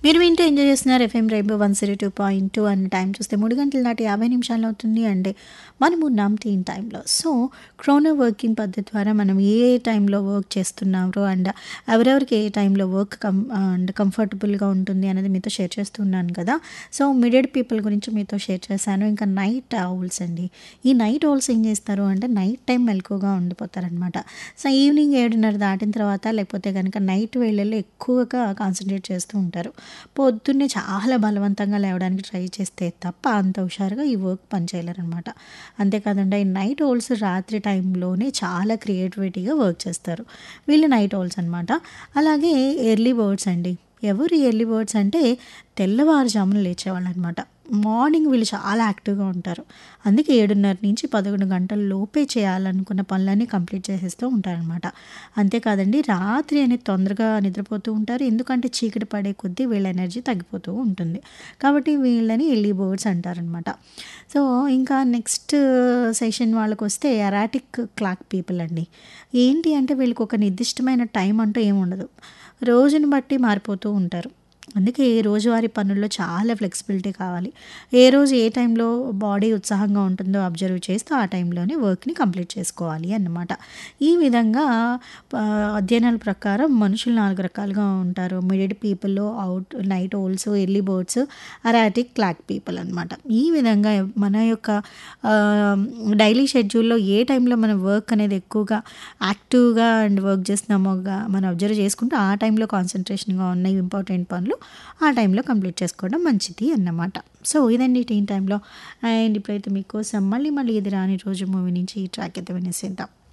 మీరు వింటూ ఎంజాయ్ చేస్తున్నారు FM rainbow one zero two point two and time చూస్తే మూడు గంటల నాటి యాభై నిమిషాలు అవుతుంది అండ్ మనము ఉన్నాం టీన్ టైంలో సో క్రోనో వర్కింగ్ పద్ధతి ద్వారా మనం ఏ ఏ టైంలో వర్క్ చేస్తున్నారో అండ్ ఎవరెవరికి ఏ టైంలో వర్క్ కం అండ్ కంఫర్టబుల్గా ఉంటుంది అనేది మీతో షేర్ చేస్తున్నాను కదా సో మిడెడ్ పీపుల్ గురించి మీతో షేర్ చేశాను ఇంకా నైట్ ఔల్స్ అండి ఈ నైట్ ఔల్స్ ఏం చేస్తారు అంటే నైట్ టైం మెలకుగా ఉండిపోతారనమాట సో ఈవినింగ్ ఏడున్నర దాటిన తర్వాత లేకపోతే కనుక నైట్ వేళల్లో ఎక్కువగా కాన్సన్ట్రేట్ చేస్తూ ఉంటారు పొద్దున్నే చాలా బలవంతంగా లేవడానికి ట్రై చేస్తే తప్ప అంత హుషారుగా ఈ వర్క్ పనిచేయలేరనమాట అంతేకాదండి ఈ నైట్ హోల్స్ రాత్రి టైంలోనే చాలా క్రియేటివిటీగా వర్క్ చేస్తారు వీళ్ళు నైట్ హోల్స్ అనమాట అలాగే ఎర్లీ బర్డ్స్ అండి ఎవరు ఎర్లీ బర్డ్స్ అంటే తెల్లవారుజామున లేచేవాళ్ళు అనమాట మార్నింగ్ వీళ్ళు చాలా యాక్టివ్గా ఉంటారు అందుకే ఏడున్నర నుంచి పదకొండు గంటల లోపే చేయాలనుకున్న పనులన్నీ కంప్లీట్ చేసేస్తూ ఉంటారనమాట అంతేకాదండి రాత్రి అనేది తొందరగా నిద్రపోతూ ఉంటారు ఎందుకంటే చీకటి పడే కొద్దీ వీళ్ళ ఎనర్జీ తగ్గిపోతూ ఉంటుంది కాబట్టి వీళ్ళని ఎల్లీ బర్డ్స్ అంటారనమాట సో ఇంకా నెక్స్ట్ సెషన్ వాళ్ళకి వస్తే ఎరాటిక్ క్లాక్ పీపుల్ అండి ఏంటి అంటే వీళ్ళకి ఒక నిర్దిష్టమైన టైం అంటూ ఏముండదు రోజుని బట్టి మారిపోతూ ఉంటారు అందుకే రోజువారీ పనుల్లో చాలా ఫ్లెక్సిబిలిటీ కావాలి ఏ రోజు ఏ టైంలో బాడీ ఉత్సాహంగా ఉంటుందో అబ్జర్వ్ చేస్తూ ఆ టైంలోనే వర్క్ని కంప్లీట్ చేసుకోవాలి అన్నమాట ఈ విధంగా ఆ, అధ్యయనాల ప్రకారం మనుషులు నాలుగు రకాలుగా ఉంటారు మిడిడ్ people out night owls early birds erratic clock people అనమాట ఈ విధంగా మన యొక్క డైలీ షెడ్యూల్లో ఏ టైంలో మన వర్క్ అనేది ఎక్కువగా యాక్టివ్గా అండ్ వర్క్ చేస్తున్నామో గా- మనం అబ్జర్వ్ చేసుకుంటూ ఆ టైంలో కాన్సన్ట్రేషన్గా ఉన్న ఇంపార్టెంట్ పనులు ఆ టైంలో కంప్లీట్ చేసుకోవడం మంచిది అన్నమాట సో ఇదండి టీన్ టైంలో అండ్ ఇప్పుడైతే మీకోసం మళ్ళీ మళ్ళీ ఇది రాని రోజు మూవీ నుంచి ఈ ట్రాక్ అయితే వినేసేద్దాం